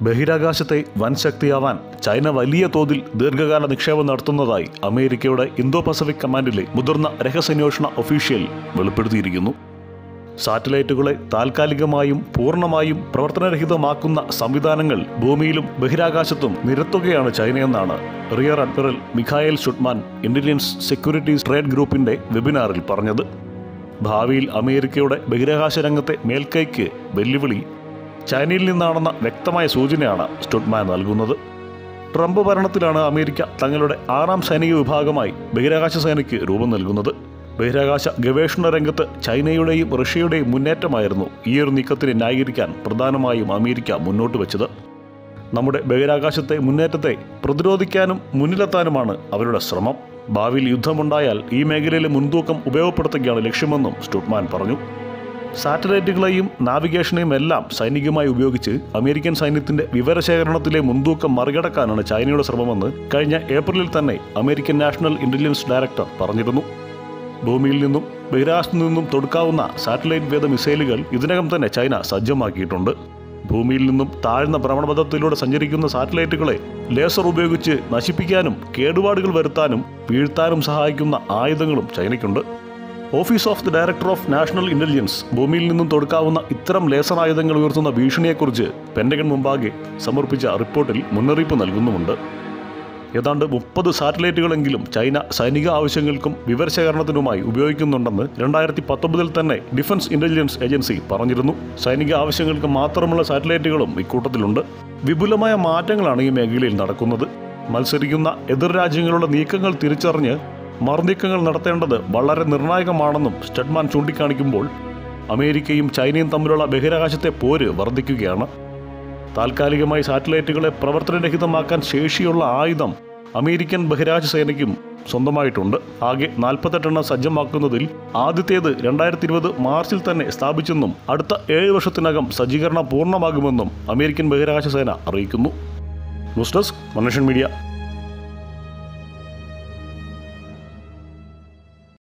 ബഹിരാകാശത്തെ വൻ ശക്തിയാവാൻ ചൈന വലിയ തോതിൽ ദീർഘകാല നിക്ഷേപം നടത്തുന്നതായി അമേരിക്കയുടെ ഇന്തോ പസഫിക് കമാൻഡിലെ മുതിർന്ന രഹസ്യാന്വേഷണ ഒഫീഷ്യൽ വെളിപ്പെടുത്തിയിരിക്കുന്നു സാറ്റലൈറ്റുകളെ താൽക്കാലികമായും പൂർണ്ണമായും പ്രവർത്തനരഹിതമാക്കുന്ന സംവിധാനങ്ങൾ ഭൂമിയിലും ബഹിരാകാശത്തും നിരത്തുകയാണ് ചൈനയെന്നാണ് rear admiral Michael Studeman intelligence securities trade ഗ്രൂപ്പിന്റെ വെബിനാറിൽ പറഞ്ഞത് ഭാവിയിൽ അമേരിക്കയുടെ ബഹിരാകാശ രംഗത്തെ മേൽക്കൈക്ക് വെല്ലുവിളി ചൈനയിൽ നിന്നാണെന്ന വ്യക്തമായ സൂചനയാണ് സ്റ്റുഡ്മാൻ നൽകുന്നത് ട്രംപ് ഭരണത്തിലാണ് അമേരിക്ക തങ്ങളുടെ ആറാം സൈനിക വിഭാഗമായി ബഹിരാകാശ സേനയ്ക്ക് രൂപം നൽകുന്നത് ബഹിരാകാശ ഗവേഷണ രംഗത്ത് ചൈനയുടെയും റഷ്യയുടെയും മുന്നേറ്റമായിരുന്നു ഈയൊരു നീക്കത്തിനെ ന്യായീകരിക്കാൻ പ്രധാനമായും അമേരിക്ക മുന്നോട്ട് വെച്ചത് നമ്മുടെ ബഹിരാകാശത്തെ മുന്നേറ്റത്തെ പ്രതിരോധിക്കാനും മുന്നിലെത്താനുമാണ് അവരുടെ ശ്രമം ഭാവിയിൽ യുദ്ധമുണ്ടായാൽ ഈ മേഖലയിലെ മുൻതൂക്കം ഉപയോഗപ്പെടുത്തുകയാണ് ലക്ഷ്യമെന്നും സ്റ്റുട്ട്മാൻ പറഞ്ഞു സാറ്റലൈറ്റുകളെയും നാവിഗേഷനെയും എല്ലാം സൈനികമായി ഉപയോഗിച്ച് അമേരിക്കൻ സൈന്യത്തിന്റെ വിവരശേഖരണത്തിലെ മുൻതൂക്കം മറികടക്കാനാണ് ചൈനയുടെ ശ്രമമെന്ന് കഴിഞ്ഞ ഏപ്രിലിൽ തന്നെ അമേരിക്കൻ നാഷണൽ ഇന്റലിജൻസ് ഡയറക്ടർ പറഞ്ഞിരുന്നു ഭൂമിയിൽ നിന്നും ബഹിരാകാശത്തു നിന്നും തൊടുക്കാവുന്ന സാറ്റലൈറ്റ് വേദ മിസൈലുകൾ ഇതിനകം തന്നെ ചൈന സജ്ജമാക്കിയിട്ടുണ്ട് ഭൂമിയിൽ നിന്നും താഴ്ന്ന ഭ്രമണപഥത്തിലൂടെ സഞ്ചരിക്കുന്ന സാറ്റലൈറ്റുകളെ ലേസർ ഉപയോഗിച്ച് നശിപ്പിക്കാനും കേടുപാടുകൾ വരുത്താനും വീഴ്ത്താനും സഹായിക്കുന്ന ആയുധങ്ങളും ചൈനയ്ക്കുണ്ട് office of the director of national intelligence ഭൂമിയിൽ നിന്നും തൊടുക്കാവുന്ന ഇത്തരം ലേസർ ആയുധങ്ങൾ ഉയർത്തുന്ന ഭീഷണിയെക്കുറിച്ച് പെൻഡഗൺ മുമ്പാകെ സമർപ്പിച്ച റിപ്പോർട്ടിൽ മുന്നറിയിപ്പ് നൽകുന്നുമുണ്ട് ഏതാണ്ട് മുപ്പത് സാറ്റലൈറ്റുകളെങ്കിലും ചൈന സൈനിക ആവശ്യങ്ങൾക്കും വിവരശേഖരണത്തിനുമായി ഉപയോഗിക്കുന്നുണ്ടെന്ന് രണ്ടായിരത്തി പത്തൊമ്പതിൽ തന്നെ ഡിഫൻസ് ഇന്റലിജൻസ് ഏജൻസി പറഞ്ഞിരുന്നു സൈനിക ആവശ്യങ്ങൾക്ക് മാത്രമുള്ള സാറ്റലൈറ്റുകളും ഇക്കൂട്ടത്തിലുണ്ട് വിപുലമായ മാറ്റങ്ങളാണ് ഈ മേഖലയിൽ നടക്കുന്നത് മത്സരിക്കുന്ന എതിർ രാജ്യങ്ങളുടെ നീക്കങ്ങൾ തിരിച്ചറിഞ്ഞ് മറുനീക്കങ്ങൾ നടത്തേണ്ടത് വളരെ നിർണായകമാണെന്നും സ്റ്റഡ്മാൻ ചൂണ്ടിക്കാണിക്കുമ്പോൾ അമേരിക്കയും ചൈനയും തമ്മിലുള്ള ബഹിരാകാശത്തെ പോര് വർദ്ധിക്കുകയാണ് താൽക്കാലികമായി സാറ്റലൈറ്റുകളെ പ്രവർത്തനരഹിതമാക്കാൻ ശേഷിയുള്ള ആയുധം അമേരിക്കൻ ബഹിരാകാശ സേനയ്ക്കും സ്വന്തമായിട്ടുണ്ട് ആകെ നാൽപ്പത്തെട്ടെണ്ണം സജ്ജമാക്കുന്നതിൽ ആദ്യത്തേത് രണ്ടായിരത്തി ഇരുപത് മാർച്ചിൽ തന്നെ സ്ഥാപിച്ചെന്നും അടുത്ത ഏഴ് വർഷത്തിനകം സജ്ജീകരണം പൂർണ്ണമാകുമെന്നും അമേരിക്കൻ ബഹിരാകാശ സേന അറിയിക്കുന്നു ന്യൂസ് ഡെസ്ക് മനുഷ്യൻ മീഡിയ